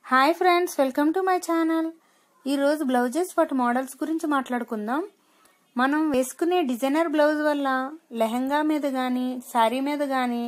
hi friends welcome to my channel ఈరోజు blouses వాటి models గురించి మాట్లాడుకుందాం మనం వేసుకునే డిజైనర్ బ్లౌజ్ వల్ల లెహంగా మీద కానీ శారీ మీద కానీ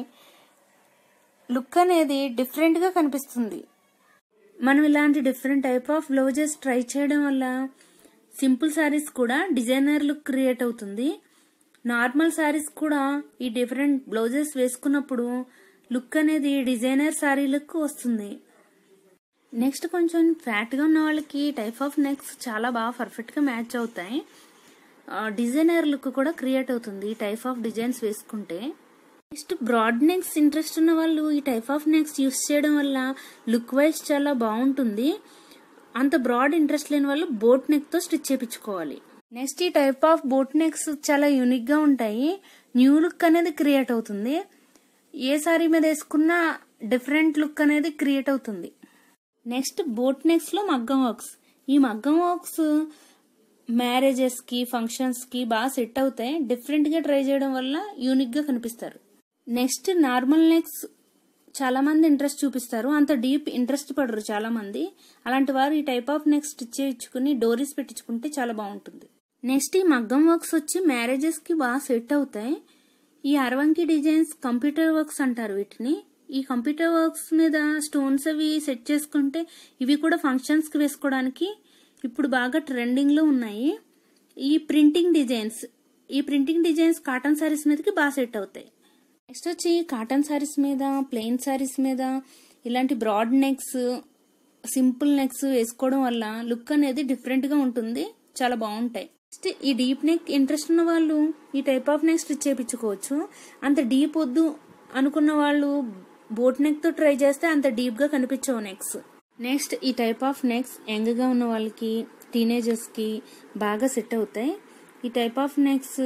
లుక్ అనేది డిఫరెంట్గా కనిపిస్తుంది మనం ఇలాంటి different type of blouses try చేయడం వల్ల సింపుల్ శారీస్ కూడా డిజైనర్ లుక్ క్రియేట్ అవుతుంది నార్మల్ శారీస్ కూడా ఈ డిఫరెంట్ బ్లౌజెస్ వేసుకున్నప్పుడు లుక్ అనేది డిజైనర్ శారీ లుక్ వస్తుంది నెక్స్ట్ కొంచెం ఫ్యాట్గా ఉన్న వాళ్ళకి టైప్ ఆఫ్ నెక్స్ చాలా బాగా పర్ఫెక్ట్గా మ్యాచ్ అవుతాయి డిజైనర్ లుక్ కూడా క్రియేట్ అవుతుంది ఈ టైప్ ఆఫ్ డిజైన్స్ వేసుకుంటే నెక్స్ట్ బ్రాడ్ నెక్స్ ఇంట్రెస్ట్ ఉన్న వాళ్ళు ఈ టైప్ ఆఫ్ నెక్స్ యూస్ చేయడం వల్ల లుక్ వైజ్ చాలా బాగుంటుంది అంత బ్రాడ్ ఇంట్రెస్ట్ లేని వాళ్ళు బోట్ నెక్తో స్టిచ్ చేయించుకోవాలి నెక్స్ట్ ఈ టైప్ ఆఫ్ బోట్ నెక్స్ చాలా యూనిక్గా ఉంటాయి న్యూ లుక్ అనేది క్రియేట్ అవుతుంది ఏ సారీ మీద వేసుకున్నా డిఫరెంట్ లుక్ అనేది క్రియేట్ అవుతుంది నెక్స్ట్ బోట్ నెక్స్ లో మగ్గం వర్క్స్ ఈ మగ్గం వర్క్స్ మ్యారేజెస్ కి ఫంక్షన్స్ కి బాగా సెట్ అవుతాయి డిఫరెంట్ గా ట్రై చేయడం వల్ల యూనిక్ గా కనిపిస్తారు నెక్స్ట్ నార్మల్ నెక్స్ చాలా మంది ఇంట్రెస్ట్ చూపిస్తారు అంత డీప్ ఇంట్రెస్ట్ పడరు చాలా మంది అలాంటి వారు ఈ టైప్ ఆఫ్ నెక్స్ట్ స్టిచ్ చేయించుకుని డోరీస్ పెట్టించుకుంటే చాలా బాగుంటుంది నెక్స్ట్ ఈ మగ్గం వర్క్స్ వచ్చి మ్యారేజెస్ కి బాగా సెట్ అవుతాయి ఈ అరవంకి డిజైన్స్ కంప్యూటర్ వర్క్స్ అంటారు వీటిని ఈ కంప్యూటర్ వర్క్స్ మీద స్టోన్స్ అవి సెట్ చేసుకుంటే ఇవి కూడా ఫంక్షన్స్ కి వేసుకోవడానికి ఇప్పుడు బాగా ట్రెండింగ్ లో ఉన్నాయి ఈ ప్రింటింగ్ డిజైన్స్ ఈ ప్రింటింగ్ డిజైన్స్ కాటన్ సారీస్ మీదకి బాగా సెట్ అవుతాయి నెక్స్ట్ వచ్చి కాటన్ సారీస్ మీద ప్లెయిన్ సారీస్ మీద ఇలాంటి బ్రాడ్ నెక్స్ సింపుల్ నెక్స్ వేసుకోవడం వల్ల లుక్ అనేది డిఫరెంట్ గా ఉంటుంది చాలా బాగుంటాయి నెక్స్ట్ ఈ డీప్ నెక్ ఇంట్రెస్ట్ ఉన్న వాళ్ళు ఈ టైప్ ఆఫ్ నెక్ స్టిచ్ చేయించుకోవచ్చు అంత డీప్ వద్దు అనుకున్న వాళ్ళు బోట్ నెక్ తో ట్రై చేస్తే అంత డీప్ గా కనిపించవు నెక్స్ నెక్స్ట్ ఈ టైప్ ఆఫ్ నెక్స్ యంగ్ గా ఉన్న వాళ్ళకి టీనేజర్స్ కి బాగా సెట్ అవుతాయి ఈ type of necks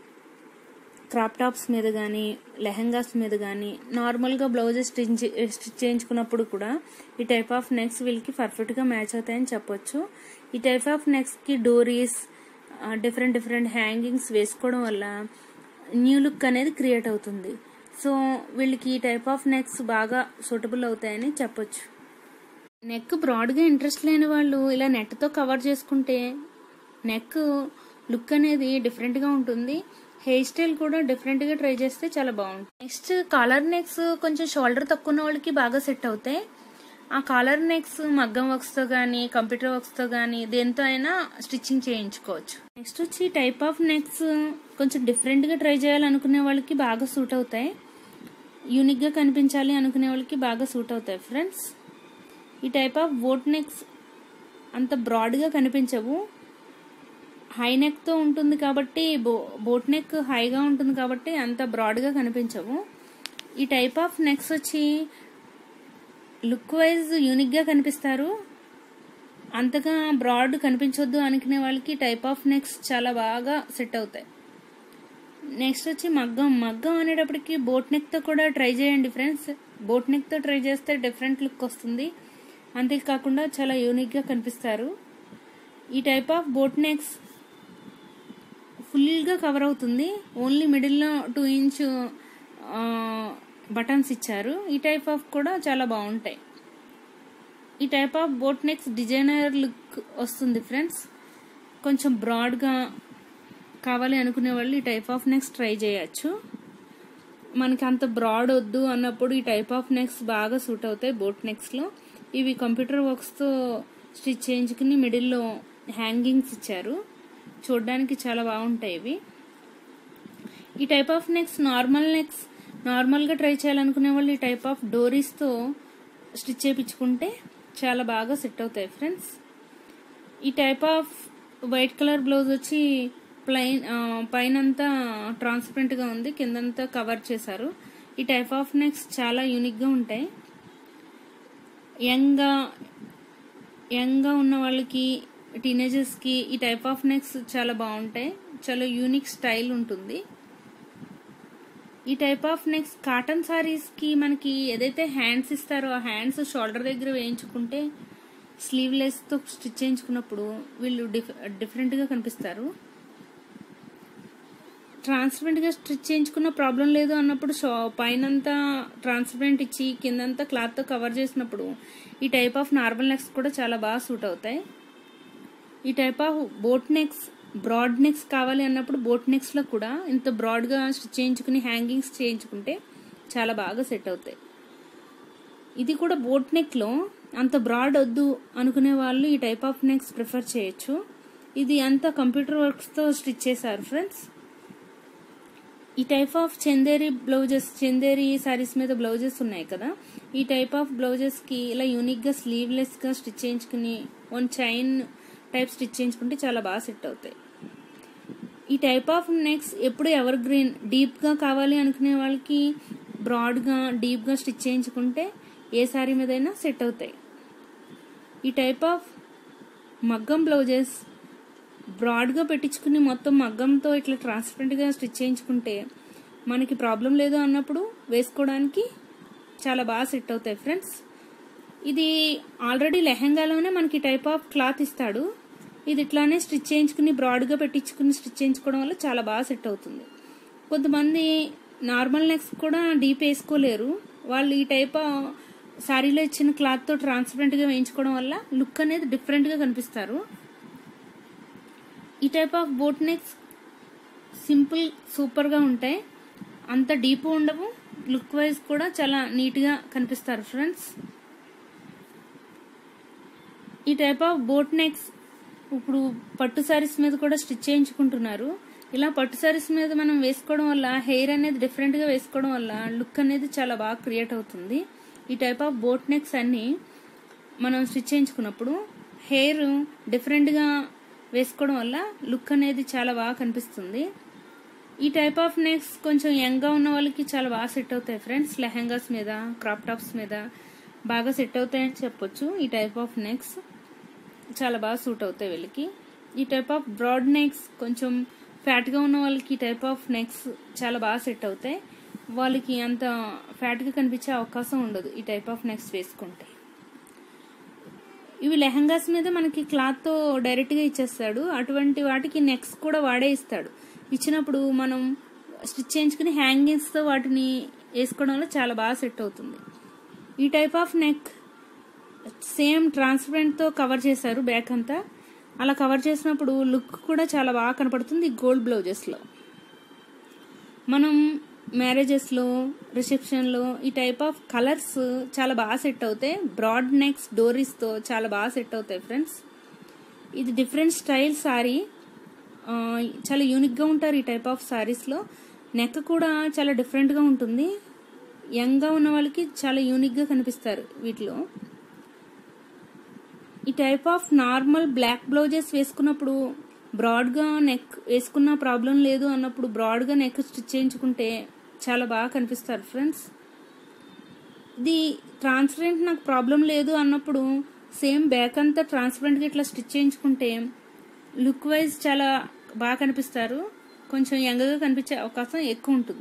crop tops మీద కానీ లెహంగాస్ మీద కానీ నార్మల్గా బ్లౌజెస్ స్టిచ్ స్టిచ్ చేయించుకున్నప్పుడు కూడా ఈ టైప్ ఆఫ్ నెక్స్ వీళ్ళకి పర్ఫెక్ట్గా మ్యాచ్ అవుతాయని చెప్పొచ్చు ఈ టైప్ ఆఫ్ నెక్స్కి డోరీస్ డిఫరెంట్ డిఫరెంట్ హ్యాంగింగ్స్ వేసుకోవడం వల్ల న్యూ లుక్ అనేది క్రియేట్ అవుతుంది సో వీళ్ళకి ఈ టైప్ ఆఫ్ నెక్స్ బాగా సూటబుల్ అవుతాయని చెప్పొచ్చు నెక్ బ్రాడ్గా ఇంట్రెస్ట్ లేని వాళ్ళు ఇలా నెట్తో కవర్ చేసుకుంటే నెక్ లుక్ అనేది డిఫరెంట్గా ఉంటుంది హెయిర్ స్టైల్ కూడా డిఫరెంట్గా ట్రై చేస్తే చాలా బాగుంటుంది నెక్స్ట్ కాలర్ నెక్స్ కొంచెం షోల్డర్ తక్కువ ఉన్న వాళ్ళకి బాగా సెట్ అవుతాయి ఆ కాలర్ నెక్స్ మగ్గం వర్క్స్తో కానీ కంప్యూటర్ వర్క్స్తో కానీ దేంతో అయినా స్టిచ్చింగ్ చేయించుకోవచ్చు నెక్స్ట్ వచ్చి టైప్ ఆఫ్ నెక్స్ కొంచెం డిఫరెంట్గా ట్రై చేయాలనుకునే వాళ్ళకి బాగా సూట్ అవుతాయి యూనిక్గా కనిపించాలి అనుకునే వాళ్ళకి బాగా సూట్ అవుతాయి ఫ్రెండ్స్ ఈ టైప్ ఆఫ్ బోట్ నెక్స్ అంత బ్రాడ్గా కనిపించవు హై నెక్తో ఉంటుంది కాబట్టి బో బోట్ నెక్ హైగా ఉంటుంది కాబట్టి అంత బ్రాడ్గా కనిపించవు ఈ టైప్ ఆఫ్ నెక్స్ వచ్చి లుక్ వైజ్ యూనిక్గా కనిపిస్తారు అంతగా బ్రాడ్ కనిపించొద్దు అనుకునే వాళ్ళకి టైప్ ఆఫ్ నెక్స్ చాలా బాగా సెట్ అవుతాయి నెక్స్ట్ వచ్చి మగ్గం మగ్గం అనేటప్పటికి బోట్ నెక్తో కూడా ట్రై చేయండి ఫ్రెండ్స్ బోట్ నెక్తో ట్రై చేస్తే డిఫరెంట్ లుక్ వస్తుంది అంతేకాకుండా చాలా యూనిక్గా కనిపిస్తారు ఈ టైప్ ఆఫ్ బోట్ నెక్స్ ఫుల్గా కవర్ అవుతుంది ఓన్లీ మిడిల్లో టూ ఇంచ్ బటన్స్ ఇచ్చారు ఈ టైప్ ఆఫ్ కూడా చాలా బాగుంటాయి ఈ type of boat necks designer look వస్తుంది ఫ్రెండ్స్ కొంచెం బ్రాడ్గా కావాలి అనుకునే వాళ్ళు ఈ టైప్ ఆఫ్ నెక్స్ ట్రై చేయొచ్చు మనకి అంత బ్రాడ్ వద్దు అన్నప్పుడు ఈ టైప్ ఆఫ్ నెక్స్ బాగా సూట్ అవుతాయి బోట్ నెక్స్లో ఇవి కంప్యూటర్ వర్క్స్తో స్టిచ్ చేయించుకుని మిడిల్లో హ్యాంగింగ్స్ ఇచ్చారు చూడడానికి చాలా బాగుంటాయి ఇవి ఈ type of necks normal necks నార్మల్గా ట్రై చేయాలనుకునే వాళ్ళు ఈ టైప్ ఆఫ్ డోరీస్తో స్టిచ్ చేయించుకుంటే చాలా బాగా సెట్ అవుతాయి ఫ్రెండ్స్ ఈ type of white colour blouse వచ్చి ప్లైన్ పైన అంతా ట్రాన్స్పరెంట్గా ఉంది కిందంతా కవర్ చేశారు ఈ టైప్ ఆఫ్ నెక్స్ చాలా యూనిక్గా ఉంటాయి యంగ్గా యంగ్గా ఉన్న వాళ్ళకి టీనేజర్స్కి ఈ టైప్ ఆఫ్ నెక్స్ చాలా బాగుంటాయి చాలా యూనిక్ స్టైల్ ఉంటుంది ఈ టైప్ ఆఫ్ నెక్స్ కాటన్ సారీస్కి మనకి ఏదైతే హ్యాండ్స్ ఇస్తారో ఆ హ్యాండ్స్ షోల్డర్ దగ్గర వేయించుకుంటే స్లీవ్లెస్తో స్టిచ్ చేయించుకున్నప్పుడు వీళ్ళు డిఫ్ డిఫరెంట్గా కనిపిస్తారు ట్రాన్స్పరెంట్ గా స్టిచ్ చేయించుకున్న ప్రాబ్లం లేదు అన్నప్పుడు షా పైనంతా ట్రాన్స్పరెంట్ ఇచ్చి కిందంతా క్లాత్ తో కవర్ చేసినప్పుడు ఈ టైప్ ఆఫ్ నార్మల్ నెక్స్ కూడా చాలా బాగా సూట్ అవుతాయి ఈ type of boat necks broad necks కావాలి అన్నప్పుడు బోట్ నెక్స్ లో కూడా ఇంత బ్రాడ్ గా స్టిచ్ చేయించుకుని హ్యాంగింగ్స్ చేయించుకుంటే చాలా బాగా సెట్ అవుతాయి ఇది కూడా బోట్ నెక్ లో అంత బ్రాడ్ వద్దు అనుకునే వాళ్ళు ఈ టైప్ ఆఫ్ నెక్స్ ప్రిఫర్ చేయొచ్చు ఇది అంతా కంప్యూటర్ వర్క్స్ తో స్టిచ్ చేశారు ఫ్రెండ్స్ ఈ type of Chanderi blouses Chanderi saris మీద బ్లౌజెస్ ఉన్నాయి కదా ఈ టైప్ ఆఫ్ బ్లౌజెస్ కి ఇలా యూనిక్ గా స్లీవ్లెస్ గా స్టిచ్ చేయించుకుని వన్ చైన్ టైప్ స్టిచ్ చేయించుకుంటే చాలా బాగా సెట్ అవుతాయి ఈ టైప్ ఆఫ్ నెక్స్ ఎప్పుడు ఎవర్ గ్రీన్ డీప్ గా కావాలి అనుకునే వాళ్ళకి బ్రాడ్ గా డీప్ గా స్టిచ్ చేయించుకుంటే ఏ సారీ మీదైనా సెట్ అవుతాయి ఈ టైప్ ఆఫ్ మగ్గం బ్లౌజెస్ బ్రాడ్గా పెట్టించుకుని మొత్తం మగ్గంతో ఇట్లా ట్రాన్స్పరెంట్గా స్టిచ్ చేయించుకుంటే మనకి ప్రాబ్లం లేదు అన్నప్పుడు వేసుకోవడానికి చాలా బాగా సెట్ అవుతాయి ఫ్రెండ్స్ ఇది ఆల్రెడీ లెహంగాలోనే మనకి టైప్ ఆఫ్ క్లాత్ ఇస్తాడు ఇది ఇట్లానే స్టిచ్ చేయించుకుని బ్రాడ్గా పెట్టించుకుని స్టిచ్ చేయించుకోవడం వల్ల చాలా బాగా సెట్ అవుతుంది కొంతమంది నార్మల్ నెక్స్ కూడా డీప్ వేసుకోలేరు వాళ్ళు ఈ టైప్ శారీలో ఇచ్చిన క్లాత్తో ట్రాన్స్పరెంట్గా వేయించుకోవడం వల్ల లుక్ అనేది డిఫరెంట్గా కనిపిస్తారు ఈ type of boat necks simple సూపర్గా ఉంటాయి అంత డీప్ ఉండవు లుక్ వైజ్ కూడా చాలా నీట్గా కనిపిస్తారు ఫ్రెండ్స్ ఈ టైప్ ఆఫ్ బోట్ నెక్స్ ఇప్పుడు పట్టు సారీస్ మీద కూడా స్టిచ్ చేయించుకుంటున్నారు ఇలా పట్టు సారీస్ మీద మనం వేసుకోవడం వల్ల హెయిర్ అనేది డిఫరెంట్గా వేసుకోవడం వల్ల లుక్ అనేది చాలా బాగా క్రియేట్ అవుతుంది ఈ టైప్ ఆఫ్ బోట్ నెక్స్ అన్ని మనం స్టిచ్ చేయించుకున్నప్పుడు హెయిర్ డిఫరెంట్గా వేసుకోవడం వల్ల లుక్ అనేది చాలా బాగా కనిపిస్తుంది ఈ టైప్ ఆఫ్ నెక్స్ కొంచెం యంగ్గా ఉన్న వాళ్ళకి చాలా బాగా సెట్ అవుతాయి ఫ్రెండ్స్ లెహంగాస్ మీద క్రాప్ టాప్స్ మీద బాగా సెట్ అవుతాయని చెప్పొచ్చు ఈ టైప్ ఆఫ్ నెక్స్ చాలా బాగా సూట్ అవుతాయి వీళ్ళకి ఈ టైప్ ఆఫ్ బ్రాడ్ నెక్స్ కొంచెం ఫ్యాట్గా ఉన్న వాళ్ళకి ఈ టైప్ ఆఫ్ నెక్స్ చాలా బాగా సెట్ అవుతాయి వాళ్ళకి అంత ఫ్యాట్గా కనిపించే అవకాశం ఉండదు ఈ టైప్ ఆఫ్ నెక్స్ వేసుకుంటే ఇవి లెహంగాస్ మీద మనకి క్లాత్తో డైరెక్ట్గా ఇచ్చేస్తాడు అటువంటి వాటికి నెక్స్ కూడా వాడే ఇస్తాడు ఇచ్చినప్పుడు మనం స్టిచ్ చేయించుకుని హ్యాంగింగ్స్తో వాటిని వేసుకోవడం వల్ల చాలా బాగా సెట్ అవుతుంది ఈ టైప్ ఆఫ్ నెక్ సేమ్ ట్రాన్స్పరెంట్తో కవర్ చేశారు బ్యాక్ అంతా అలా కవర్ చేసినప్పుడు లుక్ కూడా చాలా బాగా కనపడుతుంది గోల్డ్ బ్లౌజెస్లో మనం మ్యారేజెస్లో రిసెప్షన్లో ఈ టైప్ ఆఫ్ కలర్స్ చాలా బాగా సెట్ అవుతాయి బ్రాడ్ నెక్స్ డోరీస్తో చాలా బాగా సెట్ అవుతాయి ఫ్రెండ్స్ ఇది డిఫరెంట్ స్టైల్ సారీ చాలా యూనిక్గా ఉంటారు ఈ టైప్ ఆఫ్ సారీస్లో నెక్ కూడా చాలా డిఫరెంట్గా ఉంటుంది యంగ్గా ఉన్న వాళ్ళకి చాలా యూనిక్గా కనిపిస్తారు వీటిలో ఈ type of normal black blouses వేసుకున్నప్పుడు బ్రాడ్గా నెక్ వేసుకున్న ప్రాబ్లం లేదు అన్నప్పుడు బ్రాడ్గా నెక్ స్టిచ్ చేయించుకుంటే చాలా బాగా కనిపిస్తారు ఫ్రెండ్స్ ఇది ట్రాన్స్పరెంట్ నాకు ప్రాబ్లం లేదు అన్నప్పుడు సేమ్ బ్యాక్ అంతా ట్రాన్స్పరెంట్గా ఇట్లా స్టిచ్ చేయించుకుంటే లుక్ వైజ్ చాలా బాగా కనిపిస్తారు కొంచెం యంగ్గా కనిపించే అవకాశం ఎక్కువ ఉంటుంది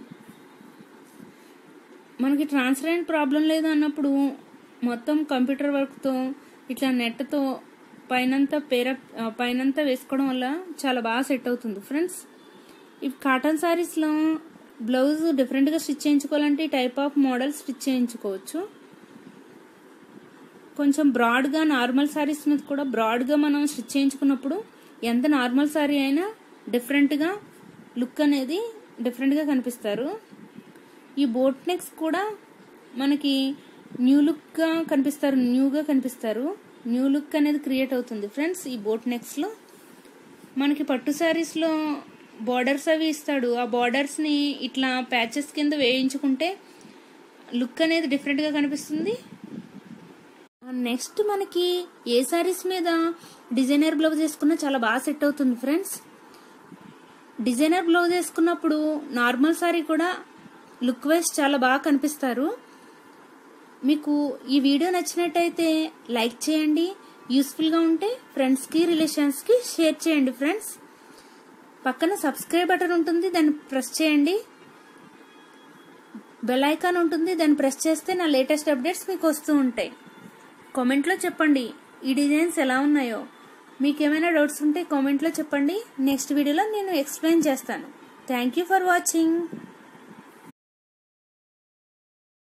మనకి ట్రాన్స్పరెంట్ ప్రాబ్లం లేదు అన్నప్పుడు మొత్తం కంప్యూటర్ వర్క్తో ఇట్లా నెట్తో పైనంతా పేర పైనంతా వేసుకోవడం వల్ల చాలా బాగా సెట్ అవుతుంది ఫ్రెండ్స్ ఇవి కాటన్ శారీస్లో బ్లౌజ్ డిఫరెంట్గా స్టిచ్ చేయించుకోవాలంటే ఈ టైప్ ఆఫ్ మోడల్ స్టిచ్ చేయించుకోవచ్చు కొంచెం బ్రాడ్గా నార్మల్ శారీస్ మీద కూడా బ్రాడ్గా మనం స్టిచ్ చేయించుకున్నప్పుడు ఎంత నార్మల్ శారీ అయినా డిఫరెంట్గా లుక్ అనేది డిఫరెంట్గా కనిపిస్తారు ఈ బోట్ నెక్స్ కూడా మనకి న్యూ లుక్గా కనిపిస్తారు న్యూగా కనిపిస్తారు న్యూ లుక్ అనేది క్రియేట్ అవుతుంది ఫ్రెండ్స్ ఈ బోట్ నెక్స్లో మనకి పట్టు శారీస్లో బార్డర్స్ అవి ఇస్తాడు ఆ బార్డర్స్ని ఇట్లా ప్యాచెస్ కింద వేయించుకుంటే లుక్ అనేది డిఫరెంట్గా కనిపిస్తుంది నెక్స్ట్ మనకి ఏ శారీస్ మీద డిజైనర్ బ్లౌజ్ వేసుకున్నా చాలా బాగా సెట్ అవుతుంది ఫ్రెండ్స్ డిజైనర్ బ్లౌజ్ వేసుకున్నప్పుడు నార్మల్ శారీ కూడా లుక్ వైజ్ చాలా బాగా కనిపిస్తారు మీకు ఈ వీడియో నచ్చినట్టయితే లైక్ చేయండి యూస్ఫుల్గా ఉంటే ఫ్రెండ్స్కి రిలేషన్స్కి షేర్ చేయండి ఫ్రెండ్స్ పక్కన సబ్స్క్రైబ్ బటన్ ఉంటుంది దాన్ని ప్రెస్ చేయండి బెల్ ఐకాన్ ఉంటుంది దాన్ని ప్రెస్ చేస్తే నా లేటెస్ట్ అప్డేట్స్ మీకు వస్తూ ఉంటాయి కామెంట్లో చెప్పండి ఈ డిజైన్స్ ఎలా ఉన్నాయో మీకు ఏమైనా డౌట్స్ ఉంటే కామెంట్లో చెప్పండి నెక్స్ట్ వీడియోలో నేను ఎక్స్ప్లెయిన్ చేస్తాను థ్యాంక్ యూ ఫర్ వాచింగ్